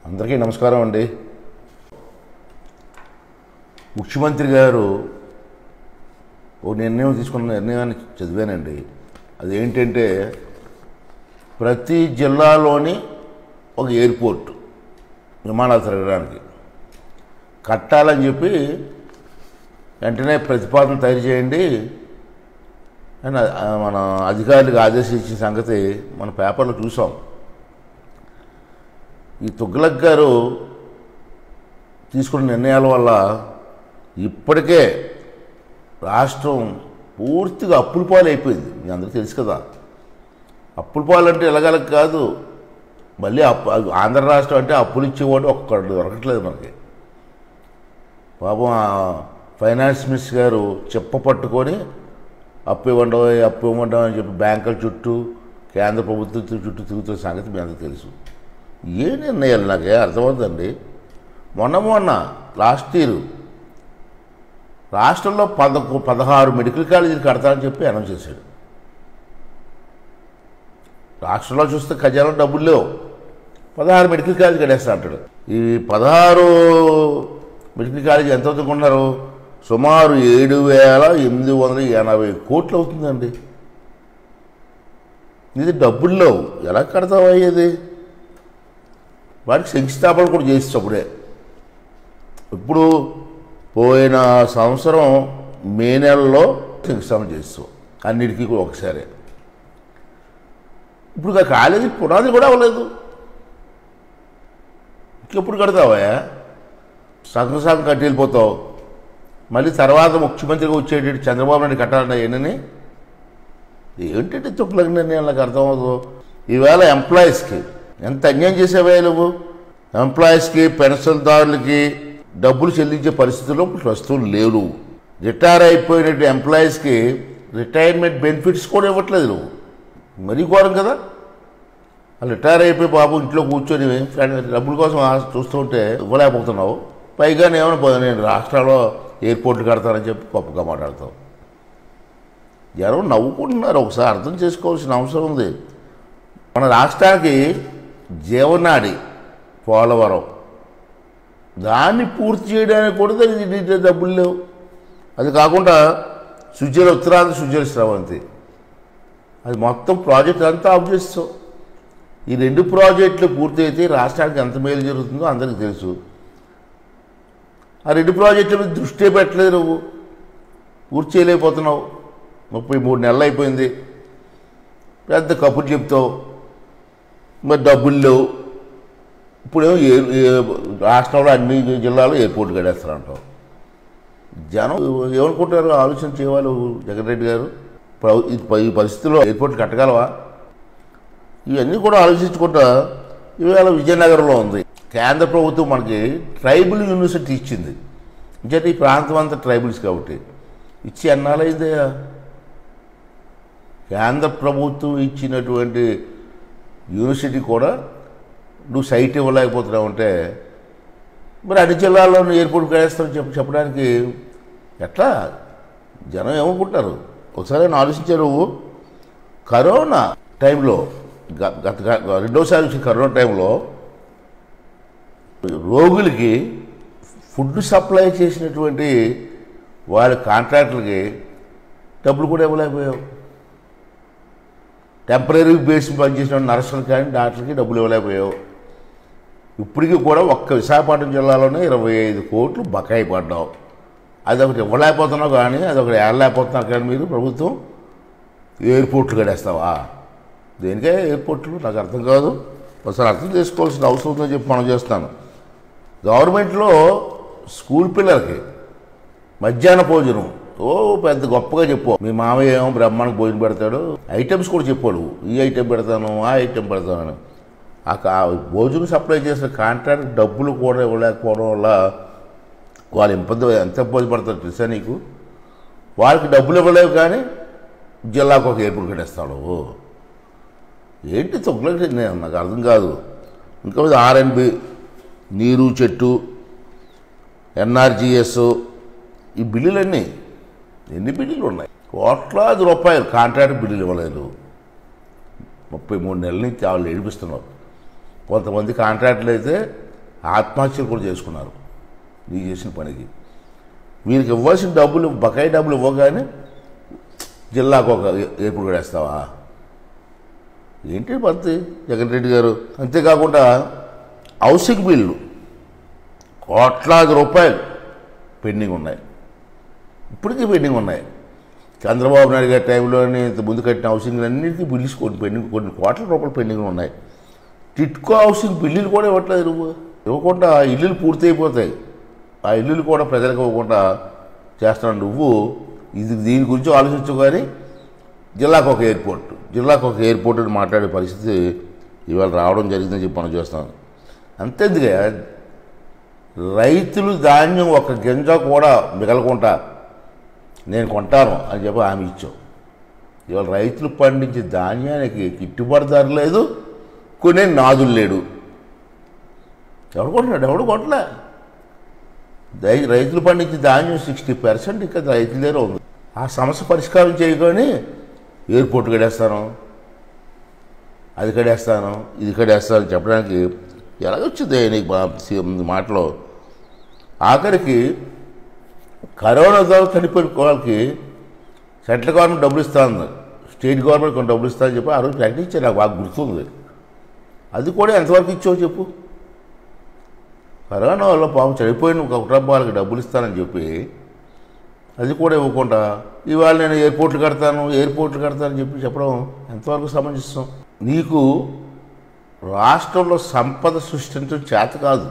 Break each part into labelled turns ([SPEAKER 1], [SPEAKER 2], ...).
[SPEAKER 1] అందరికీ నమస్కారం అండి ముఖ్యమంత్రి గారు ఓ నిర్ణయం తీసుకున్న నిర్ణయాన్ని చదివానండి అది ఏంటంటే ప్రతి జిల్లాలోని ఒక ఎయిర్పోర్ట్ విమానాలు తిరగడానికి కట్టాలని చెప్పి వెంటనే ప్రతిపాదన తయారు చేయండి అని ఆ, మన అధికారులకు ఆదేశించిన సంగతి మన పేపర్లో చూసాం ఈ తుగ్లక్ గారు తీసుకున్న నిర్ణయాల వల్ల ఇప్పటికే రాష్ట్రం పూర్తిగా అప్పుల పాలు అయిపోయింది మీ అందరికీ తెలుసు కదా అప్పుల పాలు అంటే ఎలాగలగ కాదు మళ్ళీ అప్పు ఆంధ్ర రాష్ట్రం అంటే అప్పులు ఇచ్చేవాడు ఒక్కడు దొరకట్లేదు మనకి పాపం ఆ ఫైనాన్స్ మినిస్టర్ గారు చెప్ప పట్టుకొని అప్పు ఇవ్వండి అప్పు ఇవ్వండి అని చెప్పి బ్యాంకుల చుట్టూ కేంద్ర ప్రభుత్వం చుట్టూ తిరుగుతున్న సంగతి మీ అందరికీ తెలుసు ఏ నిర్ణయాలు నాకే అర్థమవుతుందండి మొన్న మొన్న లాస్ట్ ఇయర్ రాష్ట్రంలో పదకొ పదహారు మెడికల్ కాలేజీలు కడతానని చెప్పి అనౌన్స్ చేశాడు రాష్ట్రంలో చూస్తే ఖజానా డబ్బులు లేవు పదహారు మెడికల్ కాలేజీ కట్టేస్తా అంటాడు ఈ పదహారు మెడికల్ కాలేజీ ఎంత అవుతున్నారు సుమారు ఏడు వేల ఎనిమిది వందల ఎనభై కోట్లు అవుతుందండి ఇది డబ్బులు లేవు ఎలా కడతావు అయ్యేది వాటికి శంకుస్థాపన కూడా చేసి అప్పుడే ఇప్పుడు పోయిన సంవత్సరం మే నెలలో శంకుస్థాపన చేస్తాం అన్నిటికీ కూడా ఒకసారి ఇప్పుడు ఆ కాలేజీ పునాది కూడా అవ్వలేదు ఇంకెప్పుడు కడతావా సగం సగం కట్టి వెళ్ళిపోతావు మళ్ళీ తర్వాత ముఖ్యమంత్రిగా వచ్చేటట్టు చంద్రబాబు నాయుడు కట్టాలన్న ఎన్నని ఏంటంటే తుప్పులకు నిర్ణయం నాకు అర్థమవుతుంది ఈవేళ ఎంప్లాయీస్కి ఎంత అన్యాయం చేసేవే నువ్వు ఎంప్లాయీస్కి పెన్షన్దారులకి డబ్బులు చెల్లించే పరిస్థితుల్లో ప్రస్తుతం లేవు రిటైర్ అయిపోయినట్టు ఎంప్లాయీస్కి రిటైర్మెంట్ బెనిఫిట్స్ కూడా ఇవ్వట్లేదు నువ్వు మరీ ఘోరం కదా వాళ్ళు రిటైర్ అయిపోయి బాబు ఇంట్లో కూర్చొని ఫ్రెండ్ డబ్బుల కోసం ఆశ చూస్తుంటే ఇవ్వలేకపోతున్నావు పైగా ఏమైనా నేను రాష్ట్రాల్లో ఎయిర్పోర్ట్లు కడతానని చెప్పి గొప్పగా మాట్లాడతావు జనం నవ్వుకుంటున్నారు ఒకసారి అర్థం చేసుకోవాల్సిన అవసరం ఉంది మన రాష్ట్రానికి జీవనాడి పోలవరం దాన్ని పూర్తి చేయడానికి కూడా దానికి డీటెయిల్ డబ్బులు లేవు అది కాకుండా సుజల ఉత్తరాంధ్ర సుజల స్రవంతి అది మొత్తం ప్రాజెక్ట్ అంతా ఆఫ్ చేస్తాం ఈ రెండు ప్రాజెక్టులు పూర్తయితే రాష్ట్రానికి ఎంత మేలు జరుగుతుందో అందరికీ తెలుసు ఆ రెండు ప్రాజెక్టుల మీద దృష్టి పెట్టలేదు నువ్వు పూర్తి చేయలేకపోతున్నావు ముప్పై మూడు నెలలు అయిపోయింది పెద్ద కబుర్లు చెప్తావు మరి డబ్బులు లేవు ఇప్పుడేమో ఏ ఏ- రాష్ట్రంలో అన్ని జిల్లాలో ఎయిర్పోర్ట్ కడేస్తారంటావు జనం ఏమనుకుంటారు ఆలోచన చేయాలి జగన్ రెడ్డి గారు ప్ర- ఈ ప- ఈ పరిస్థితుల్లో ఎయిర్పోర్ట్ కట్టగలవా ఇవన్నీ కూడా ఆలోచించుకుంటా ఇవాళ విజయనగరంలో ఉంది కేంద్ర ప్రభుత్వం మనకి ట్రైబల్ యూనివర్సిటీ ఇచ్చింది అంటే ఈ ప్రాంతం అంతా ట్రైబల్స్ కాబట్టి ఇచ్చి ఎన్నాళ్ళైందయ్యా కేంద్ర ప్రభుత్వం ఇచ్చినటువంటి యూనివర్సిటీ కూడా నువ్వు సైట్ ఇవ్వలేకపోతున్నావు అంటే మరి అన్ని జిల్లాల్లో ఎయిర్పోర్ట్ కడేస్తావు చెప్ప చెప్పడానికి ఎట్లా జనం ఏమనుకుంటారు ఒకసారి నేను ఆలోచించారు నువ్వు కరోనా టైంలో గ- గత గ- రెండోసారి వచ్చిన కరోనా టైంలో రోగులకి ఫుడ్ సప్లై చేసినటువంటి వాళ్ళ కాంట్రాక్టులకి డబ్బులు కూడా ఇవ్వలేకపోయావు టెంపరీ బేస్ పనిచేసిన నర్సులు కానీ డాక్టర్కి డబ్బులు ఇవ్వలేకపోయావు ఇప్పటికీ కూడా ఒక్క విశాఖపట్నం జిల్లాలోనే ఇరవై ఐదు కోట్లు బకాయి పడ్డావు అది ఒకటి ఇవ్వలేకపోతున్నావు కానీ అది ఒకటి ఏడలేకపోతున్నారు కానీ మీరు ప్రభుత్వం ఎయిర్పోర్ట్లు కడేస్తావా దేనికే ఎయిర్పోర్ట్లు నాకు అర్థం కాదు ఒకసారి అర్థం చేసుకోవాల్సిన అవసరం ఉందని చెప్పి మనం చేస్తాను గవర్నమెంట్లో స్కూల్ పిల్లలకి మధ్యాహ్న భోజనం ఓ పెద్ద గొప్పగా చెప్పు మీ మామయ్య ఏమో బ్రహ్మానికి భోజనం పెడతాడు ఐటమ్స్ కూడా చెప్పాడు ఈ ఐటెం పెడతాను ఆ ఐటెం పెడతాను అని ఆ కా- భోజనం సప్లై చేసిన కాంట్రాక్ట్ డబ్బులు కూడా ఇవ్వలేకపోవడం వల్ల వాళ్ళు ఇబ్బంది ఎంత ఇబ్బంది పడతారు తెలుసా నీకు వాళ్ళకి డబ్బులు ఇవ్వలేవు కానీ జిల్లాకు ఒక ఎయిర్పోర్ట్ కట్టేస్తాడు ఏంటి తొక్కలకి నేను నాకు అర్థం కాదు ఇంకా ఆర్ఎన్బి నీరు చెట్టు ఎన్ఆర్జిఎస్ ఈ బిల్లులన్నీ ఎన్ని బిల్లులు ఉన్నాయి కోట్లాది రూపాయలు కాంట్రాక్ట్ బిల్లులు ఇవ్వలేదు ముప్పై మూడు నెలల నుంచి వాళ్ళు ఏడిపిస్తున్నారు కొంతమంది కాంట్రాక్టులు అయితే ఆత్మహత్యలు కూడా చేసుకున్నారు నీ చేసిన పనికి వీరికి ఇవ్వాల్సిన డబ్బులు బకాయి డబ్బులు ఇవ్వగానే జిల్లాకు ఒక ఎప్పుడు కూడా వేస్తావా ఏంటి పద్ధతి జగన్ రెడ్డి గారు అంతేకాకుండా హౌసింగ్ బిల్లు కోట్లాది రూపాయలు పెండింగ్ ఉన్నాయి ఇప్పటికీ పెండింగ్ ఉన్నాయి చంద్రబాబు నాయుడు గారి టైంలోనే ఇంత ముందు కట్టిన హౌసింగ్ అన్నింటికీ బిల్లుస్ కొన్ని పెండింగ్ కొన్ని కోట్ల రూపాయలు పెండింగ్ ఉన్నాయి టిట్కో హౌసింగ్ బిల్లులు కూడా ఇవ్వట్లేదు నువ్వు ఇవ్వకుండా ఇల్లులు పూర్తయిపోతాయి ఆ ఇల్లులు కూడా ప్రజలకు ఇవ్వకుండా చేస్తున్నావు నువ్వు ఇది దీని గురించి ఆలోచించు కానీ జిల్లాకు ఒక ఎయిర్పోర్ట్ జిల్లాకు ఒక ఎయిర్పోర్ట్ అని మాట్లాడే పరిస్థితి ఇవాళ రావడం జరిగిందని చెప్పి మనం చూస్తాం అంతేందుకే రైతులు ధాన్యం ఒక గింజ కూడా మిగలకుండా నేను కొంటాను అని చెప్పి హామీ ఇచ్చాం ఇవాళ రైతులు పండించే ధాన్యానికి గిట్టుబాటు ధర లేదు కొనే నాదులు లేడు ఎవడు కొంటున్నాడు ఎవడు కొట్టలే దై రైతులు పండించే ధాన్యం సిక్స్టీ పర్సెంట్ ఇంకా రైతుల దగ్గర ఉంది ఆ సమస్య పరిష్కారం చేయకొని ఎయిర్పోర్ట్ కడేస్తాను అది కడేస్తాను ఇది కడేస్తాను అని చెప్పడానికి ఎలాగొచ్చింది నీకు బా- సి- మాటలో ఆఖరికి కరోనాతో చనిపోయిన వాళ్ళకి సెంట్రల్ గవర్నమెంట్ డబ్బులు ఇస్తా ఉంది స్టేట్ గవర్నమెంట్ కొన్ని డబ్బులు ఇస్తా అని చెప్పి ఆ రోజు ప్రకటించారు నాకు బాగా గుర్తుంది అది కూడా ఎంతవరకు ఇచ్చావు చెప్పు కరోనా వల్ల పాపం చనిపోయిన ఒక కుటుంబాలకు డబ్బులు ఇస్తానని చెప్పి అది కూడా ఇవ్వకుండా ఇవాళ నేను ఎయిర్పోర్ట్లు కడతాను ఎయిర్పోర్ట్లు కడతానని చెప్పి చెప్పడం ఎంతవరకు సమంజసం నీకు రాష్ట్రంలో సంపద సృష్టించడం చేత కాదు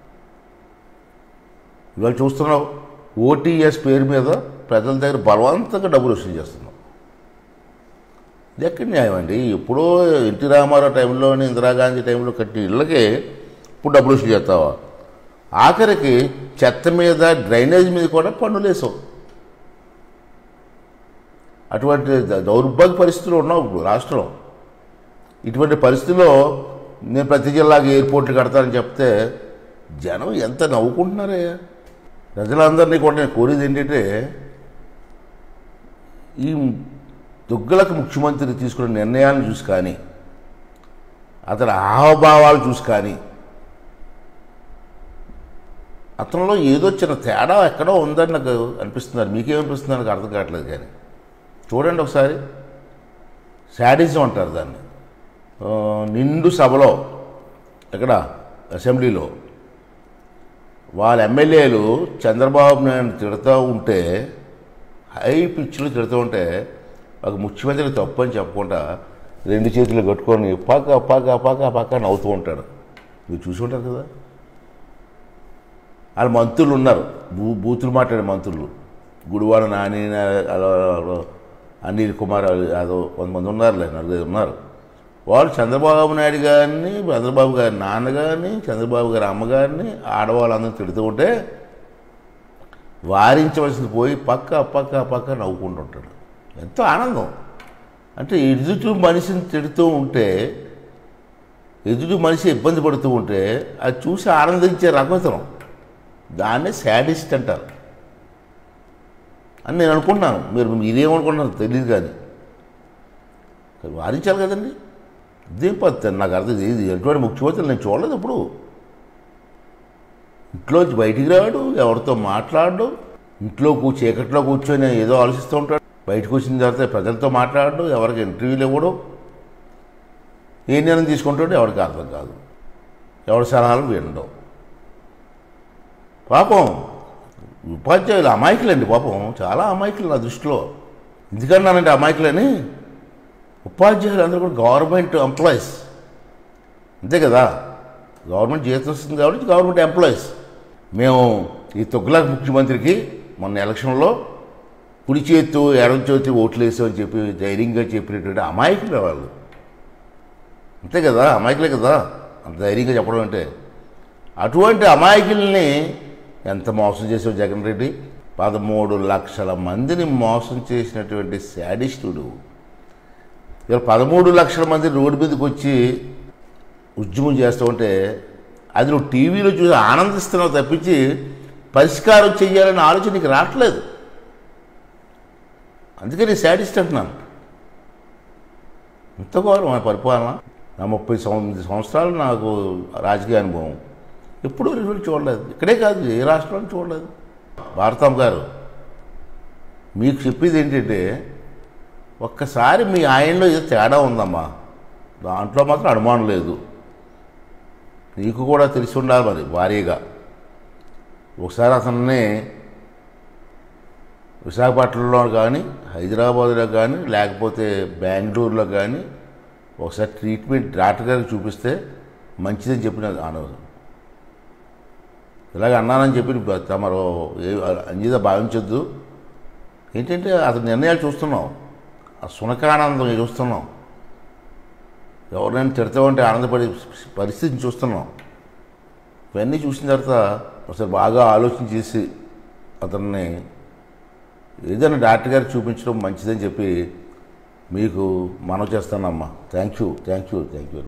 [SPEAKER 1] ఇవాళ చూస్తున్నావు ఓటీఎస్ పేరు మీద ప్రజల దగ్గర బలవంతంగా డబ్బులు వసూలు చేస్తున్నాం ఇది ఎక్కడ న్యాయం అండి ఎప్పుడో ఎన్టీ రామారావు టైంలోని ఇందిరాగాంధీ టైంలో కట్టిన ఇళ్ళకే ఇప్పుడు డబ్బులు వసూలు చేస్తావా ఆఖరికి చెత్త మీద డ్రైనేజ్ మీద కూడా పన్నులు వేసావు అటువంటి ద- దౌర్భాగ్య పరిస్థితులు ఉన్నావు ఇప్పుడు రాష్ట్రం ఇటువంటి పరిస్థితిలో నేను ప్రతి జిల్లాకి ఎయిర్పోర్ట్లు కడతానని చెప్తే జనం ఎంత నవ్వుకుంటున్నారే ప్రజలందరినీ కూడా నేను కోరేది ఏంటంటే ఈ దుగ్గలకు ముఖ్యమంత్రి తీసుకున్న నిర్ణయాలను చూసి కానీ అతని హావభావాలు చూసి కానీ అతనిలో ఏదో చిన్న తేడా ఎక్కడో ఉందని నాకు అనిపిస్తున్నారు మీకేమనిపిస్తుంది నాకు అర్థం కావట్లేదు కానీ చూడండి ఒకసారి శాడిజం అంటారు దాన్ని ఆ, నిండు సభలో ఎక్కడ అసెంబ్లీలో వాళ్ళ ఎమ్మెల్యేలు చంద్రబాబు నాయుడు తిడుతూ ఉంటే హై పిచ్లో తిడుతూ ఉంటే ఒక ముఖ్యమంత్రి తప్పు అని చెప్పకుండా రెండు చేతులు కట్టుకొని పక్క పక్క పక్క పక్క నవ్వుతూ ఉంటాడు మీరు చూసి ఉంటారు కదా వాళ్ళ మంత్రులు ఉన్నారు బూ బూతులు మాట్లాడే మంత్రులు గుడివాడ నాని నా- అనిల్ కుమార్ యాదవ్ కొంతమంది ఉన్నారులే నలుగురు ఉన్నారు వాళ్ళు చంద్రబాబు నాయుడు గారిని చంద్రబాబు గారి నాన్నగారిని చంద్రబాబు గారి అమ్మగారిని ఆడవాళ్ళందరూ తిడుతూ ఉంటే వారించవలసింది పోయి పక్క పక్క పక్క నవ్వుకుంటుంటాడు ఎంతో ఆనందం అంటే ఎదుటి మనిషిని తిడుతూ ఉంటే ఎదుటి మనిషి ఇబ్బంది పడుతూ ఉంటే అది చూసి ఆనందించే రకతనం దాన్నే శాడిస్ట్ అంటారు అని నేను అనుకుంటున్నాను మీరు మీరేమనుకుంటున్నారు తెలియదు కానీ కానీ వారించాలి కదండి ఇదేం పద్ధతి నాకు అర్థం ఇది ఎటువంటి ముఖ్యమంత్రి నేను చూడలేదు ఇప్పుడు ఇంట్లోంచి బయటికి రాడు ఎవరితో మాట్లాడు ఇంట్లో కూ చీకట్లో కూర్చొని ఏదో ఆలోచిస్తూ ఉంటాడు బయటకు వచ్చిన తర్వాత ప్రజలతో మాట్లాడు ఎవరికి ఇంటర్వ్యూలు ఇవ్వడు ఏ నిర్ణయం తీసుకుంటాడో ఎవరికి అర్థం కాదు ఎవరి సలహాలు వినడం పాపం ఉపాధ్యాయులు అమాయకులండి పాపం చాలా అమాయకులు నా దృష్టిలో ఎందుకన్నానంటే అమాయకులని ఉపాధ్యాయులు అందరూ కూడా గవర్నమెంట్ ఎంప్లాయీస్ అంతే కదా గవర్నమెంట్ జీతం వస్తుంది కాబట్టి గవర్నమెంట్ ఎంప్లాయీస్ మేము ఈ తొగ్గులాక్ ముఖ్యమంత్రికి మొన్న ఎలక్షన్లో కుడి చేత్తు ఎడం చేతి ఓట్లు వేసామని చెప్పి ధైర్యంగా చెప్పినటువంటి అమాయకులు వాళ్ళు అంతే కదా అమాయకులే కదా అంత ధైర్యంగా చెప్పడం అంటే అటువంటి అమాయకుల్ని ఎంత మోసం చేసావు జగన్ రెడ్డి పదమూడు లక్షల మందిని మోసం చేసినటువంటి శాడిస్టుడు ఇవాళ పదమూడు లక్షల మంది రోడ్డు మీదకి వచ్చి ఉద్యమం చేస్తూ ఉంటే అది నువ్వు టీవీలో చూసి ఆనందిస్తున్నావు తప్పించి పరిష్కారం చెయ్యాలనే ఆలోచన నీకు రావట్లేదు అందుకే నేను శాడిస్ట్ అంటున్నాను ఇంత ఘోరం ఆ పరిపాలన నా ముప్పై సంవ- సంవత్సరాలు నాకు రాజకీయ అనుభవం ఎప్పుడూ రిజల్ట్ చూడలేదు ఇక్కడే కాదు ఏ రాష్ట్రంలో చూడలేదు భారతమ్మ గారు మీకు చెప్పేది ఏంటంటే ఒక్కసారి మీ ఆయనలో ఏదో తేడా ఉందమ్మా దాంట్లో మాత్రం అనుమానం లేదు నీకు కూడా తెలిసి ఉండాలి మరి భారీగా ఒకసారి అతన్ని విశాఖపట్నంలో కానీ హైదరాబాద్లో కానీ లేకపోతే బెంగళూరులో కానీ ఒకసారి ట్రీట్మెంట్ డాక్టర్ గారికి చూపిస్తే మంచిదని చెప్పిన అనవసరం ఇలాగ అన్నానని చెప్పి తమరు ఏ అంజీత భావించొద్దు ఏంటంటే అతని నిర్ణయాలు చూస్తున్నాం ఆ సునకానందం చూస్తున్నాం ఎవరినైనా తిడతామంటే ఆనందపడే పరిస్థితిని చూస్తున్నాం ఇవన్నీ చూసిన తర్వాత ఒకసారి బాగా ఆలోచన చేసి అతన్ని ఏదైనా డాక్టర్ గారికి చూపించడం మంచిదని చెప్పి మీకు మనవి చేస్తానమ్మా thank you thank you thank you